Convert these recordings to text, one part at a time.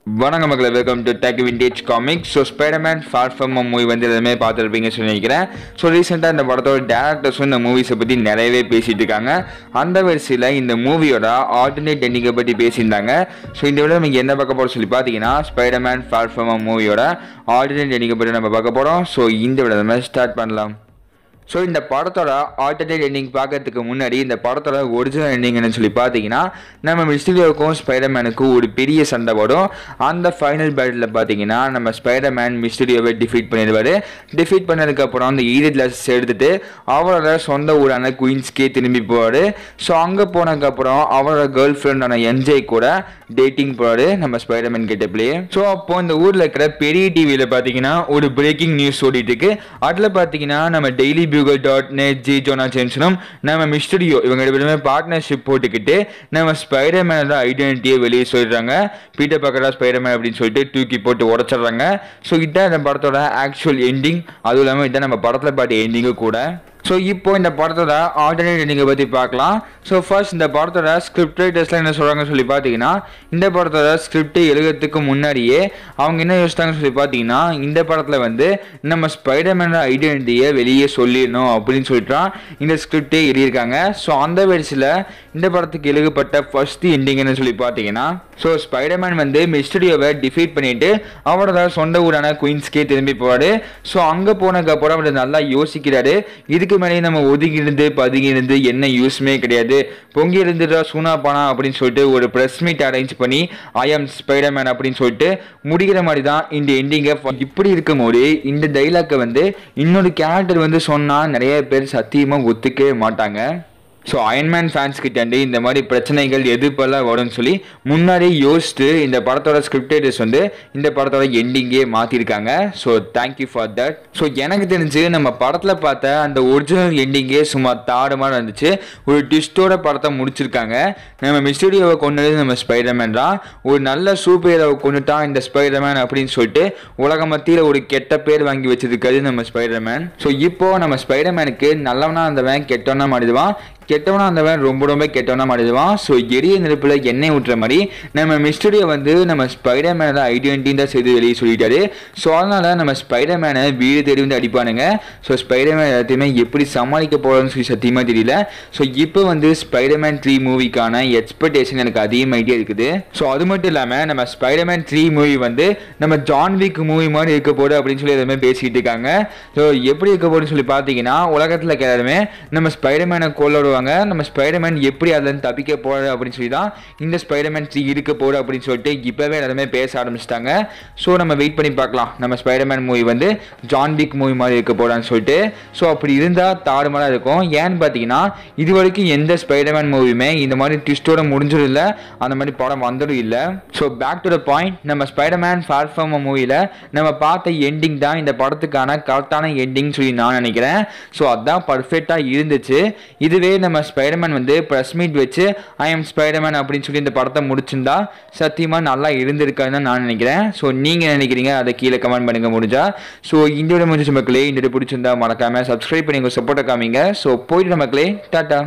வணக்கம் மக்களை welcome to tech vintage comic so Spiderman far from movie வந்து எல்லாமே பார்த்துருப்பீங்கன்னு சொல்லி நினைக்கிறேன் ஸோ ரீசெண்டாக இந்த படத்தோட டேரக்டர்ஸும் இந்த மூவிஸை பற்றி நிறையவே பேசிட்டு இருக்காங்க அந்த வரிசையில் இந்த மூவியோட ஆல்டர்னேட் எண்டிங்கை பற்றி பேசியிருந்தாங்க ஸோ இந்த விட நீங்கள் என்ன பார்க்க போகிறோம் சொல்லி பார்த்தீங்கன்னா ஸ்பைடர்மேன் ஃபார் ஃப்ரம் மூவியோட ஆல்டர்னேட் எண்டிங்கை பற்றி நம்ம பார்க்க போகிறோம் ஸோ இந்த விட நம்ம ஸ்டார்ட் பண்ணலாம் ஸோ இந்த படத்தோட ஆல்டர்னேட் எண்டிங் பார்க்கறதுக்கு முன்னாடி இந்த படத்தோட ஒரிஜினல் எண்டிங்னு சொல்லி பார்த்தீங்கன்னா நம்ம மிஸ்டீரியோவுக்கும் ஸ்பைடர்மேனுக்கும் ஒரு பெரிய சண்டை வரும் அந்த ஃபைனல் பேட்டில் பார்த்தீங்கன்னா நம்ம ஸ்பைடர்மேன் மிஸ்டீரியோவை டிஃபீட் பண்ணிடுவார் டிஃபீட் பண்ணதுக்கப்புறம் அந்த ஈரி கிளாஸ் எடுத்துட்டு அவரோட சொந்த ஊரான குயின்ஸ்க்கே திரும்பி போவார் ஸோ அங்கே போனதுக்கப்புறம் அவரோட கேர்ள் ஃப்ரெண்டான என்ஜே கூட டேட்டிங் போவார் நம்ம ஸ்பைடர்மேன் கெட்டப்லேயே ஸோ அப்போ இந்த ஊரில் இருக்கிற பெரிய டிவியில் பார்த்தீங்கன்னா ஒரு பிரேக்கிங் நியூஸ் ஓடிட்டு இருக்கு அதில் பார்த்தீங்கன்னா நம்ம Daily Bugle dot net J Jonah ஜேம்சனும் நம்ம மிஸ்டரியோ இவங்க ரெண்டு பேருமே பார்ட்னர்ஷிப் போட்டுக்கிட்டு நம்ம ஸ்பைடர்மேனோட ஐடென்டிட்டியை வெளியே சொல்லிடுறாங்க பீட்டர் பக்கரா ஸ்பைடர்மேன் அப்படின்னு சொல்லிட்டு தூக்கி போட்டு உடச்சிடுறாங்க ஸோ இதான் இந்த படத்தோட ஆக்சுவல் எண்டிங் அதுவும் இல்லாமல் இதான் நம்ம படத்தில் பாட்டு எண்டிங்கும் கூட ஸோ இப்போ இந்த படத்தோட ஆல்டர்னேட் எண்டிங்கை பற்றி பார்க்கலாம் ஸோ ஃபர்ஸ்ட் இந்த படத்தோட ஸ்கிரிப்ட் ரைட்டர்ஸ்லாம் என்ன சொல்கிறாங்கன்னு சொல்லி பார்த்தீங்கன்னா இந்த படத்தோட ஸ்கிரிப்ட் எழுதுறதுக்கு முன்னாடியே அவங்க என்ன யோசிச்சாங்கன்னு சொல்லி பார்த்தீங்கன்னா இந்த படத்தில் வந்து நம்ம ஸ்பைடர்மேனோட ஐடென்டிட்டியை வெளியே சொல்லிடணும் அப்படின்னு சொல்லிட்டுலாம் இந்த ஸ்கிரிப்டே எழுதியிருக்காங்க ஸோ அந்த வரிசையில் இந்த படத்துக்கு எழுதப்பட்ட ஃபர்ஸ்ட் எண்டிங்னு சொல்லி பார்த்தீங்கன்னா ஸோ ஸ்பைடர்மேன் வந்து மிஸ்டரியோவை டிஃபீட் பண்ணிட்டு அவரோட சொந்த ஊரான குயின்ஸ்க்கே திரும்பி போவார் ஸோ அங்கே போனதுக்கப்புறம் அவர் நல்லா யோசிக்கிறாரு இதுக்கு மேலேயே நம்ம ஒதுங்கி இருந்து பதுங்கி இருந்து என்ன யூஸ்மே கிடையாது பொங்கி இருந்துட்டா சூனா பானா அப்படின்னு சொல்லிட்டு ஒரு ப்ரெஸ் மீட் அரேஞ்ச் பண்ணி ஐ ஆம் ஸ்பைடர்மேன் அப்படின்னு சொல்லிட்டு முடிக்கிற மாதிரி தான் இந்த எண்டிங்கை இப்படி இருக்கும்போது இந்த டைலாக்கை வந்து இன்னொரு கேரக்டர் வந்து சொன்னால் நிறைய பேர் சத்தியமாக ஒத்துக்கவே மாட்டாங்க ஸோ அயன்மேன் ஃபேன்ஸ் கிட்டேருந்து இந்த மாதிரி பிரச்சனைகள் எதிர்ப்பெல்லாம் வரும்னு சொல்லி முன்னாடியே யோசிச்சுட்டு இந்த படத்தோட ஸ்கிரிப்டேட்டர்ஸ் வந்து இந்த படத்தோட எண்டிங்கே மாற்றிருக்காங்க so thank you for that so எனக்கு தெரிஞ்சு நம்ம படத்தில் பார்த்த அந்த ஒரிஜினல் எண்டிங்கே சும்மா தாறுமாறு இருந்துச்சு ஒரு ட்விஸ்டோட படத்தை முடிச்சிருக்காங்க நம்ம மிஸ்டீரியோவை கொண்டது நம்ம ஸ்பைடர்மேன் தான் ஒரு நல்ல சூப்பர் ஹீரோவை கொண்டுட்டான் இந்த ஸ்பைடர்மேன் அப்படின்னு சொல்லிட்டு உலக மத்தியில் ஒரு கெட்ட பேர் வாங்கி வச்சிருக்கிறது நம்ம ஸ்பைடர்மேன் ஸோ இப்போ நம்ம ஸ்பைடர்மேனுக்கு நல்லவனா இருந்தவன் கெட்டவனா மாறிடுவான் கெட்டவனா இருந்தவன் ரொம்ப ரொம்ப கெட்டவனா மாறிடுவான் ஸோ எரிய நெருப்பில் எண்ணெய் ஊற்றுற மாதிரி நம்ம மிஸ்டரியை வந்து நம்ம ஸ்பைடர்மேனோட ஐடென்டிட்டி தான் செய்து வெளியே சொல்லிட்டாரு ஸோ அதனால நம்ம ஸ்பைடர்மேனை வீடு தேடி வந்து அடிப்பானுங்க ஸோ ஸ்பைடர்மேன் எல்லாத்தையுமே எப்படி சமாளிக்க போகிறோம்னு சொல்லி சத்தியமாக தெரியல ஸோ இப்போ வந்து ஸ்பைடர்மேன் த்ரீ மூவிக்கான எக்ஸ்பெக்டேஷன் எனக்கு அதிகமாகிட்டே இருக்குது ஸோ அது மட்டும் இல்லாமல் நம்ம ஸ்பைடர்மேன் த்ரீ மூவி வந்து நம்ம ஜான் விக் மூவி மாதிரி இருக்க போகுது அப்படின்னு சொல்லி எதுவுமே பேசிக்கிட்டு இருக்காங்க ஸோ எப்படி இருக்க போகுதுன்னு சொல்லி பார்த்தீங்கன்னா உலகத்தில் எல்லாருமே நம்ம ஸ்பைடர்மேனை கொள்ளடுவாங்க நம்ம ஸ்பைடர்மேன் எப்படி அதுலேருந்து தப்பிக்க போகிறது அப்படின்னு சொல்லி தான் இந்த ஸ்பைடர்மேன் த்ரீ இருக்க போகுது அப்படின்னு சொல்லிட்டு இப்போவே எல்லாருமே பேச ஆரம்பிச்சிட்டாங்க ஸோ நம்ம வெயிட் பண்ணி பார்க்கலாம் நம்ம ஸ்பைடர்மேன் மூவி வந்து ஜான் விக் மூவி மாதிரி இருக்க போகிறான்னு சொல்லிட்டு ஸோ அப்படி இருந்தால் தாறுமாறாக இருக்கும் ஏன்னு பார்த்தீங்கன்னா இது வரைக்கும் எந்த ஸ்பைடர்மேன் மூவியுமே இந்த மாதிரி ட்விஸ்டோட முடிஞ்சதும் இல்லை அந்த மாதிரி படம் வந்ததும் இல்லை so back to the point நம்ம ஸ்பைடர்மேன் ஃபார் ஃப்ரம் மூவியில் நம்ம பார்த்த எண்டிங் தான் இந்த படத்துக்கான கரெக்டான எண்டிங் சொல்லி நான் நினைக்கிறேன் ஸோ அதுதான் பர்ஃபெக்டாக இருந்துச்சு இதுவே நம்ம ஸ்பைடர்மேன் வந்து ப்ரெஸ் மீட் வச்சு ஐ எம் ஸ்பைடர்மேன் அப்படின்னு சொல்லி இந்த படத்தை முடிச்சிருந்தா சத்தியமாக நல்லா இருந்திருக்காதுன்னு நான் நினைக்கிறேன் ஸோ நீங்கள் நினைக்கிறீங்க அதை கீழே கமெண்ட் பண்ணுங்க முடிஞ்சா ஸோ இந்த முடிஞ்ச மக்களே இந்த பிடிச்சிருந்தா மறக்காம சப்ஸ்கிரைப் பண்ணி உங்கள் சப்போர்ட்டை காமிங்க ஸோ போயிட்டு மக்களே டாட்டா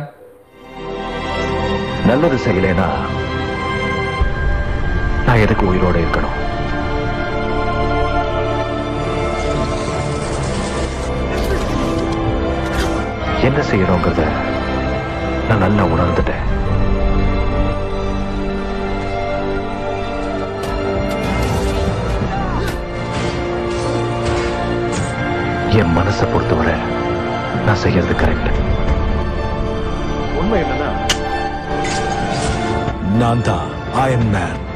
நல்லது செய்யலைனா நான் எதுக்கு உயிரோட இருக்கணும் என்ன செய்யணுங்கிறத நான் நல்லா உணர்ந்துட்டேன் என் மனசை பொறுத்தவரை நான் செய்யறது கரெக்ட் உண்மை என்னன்னா நான் தான் அயன் மேன்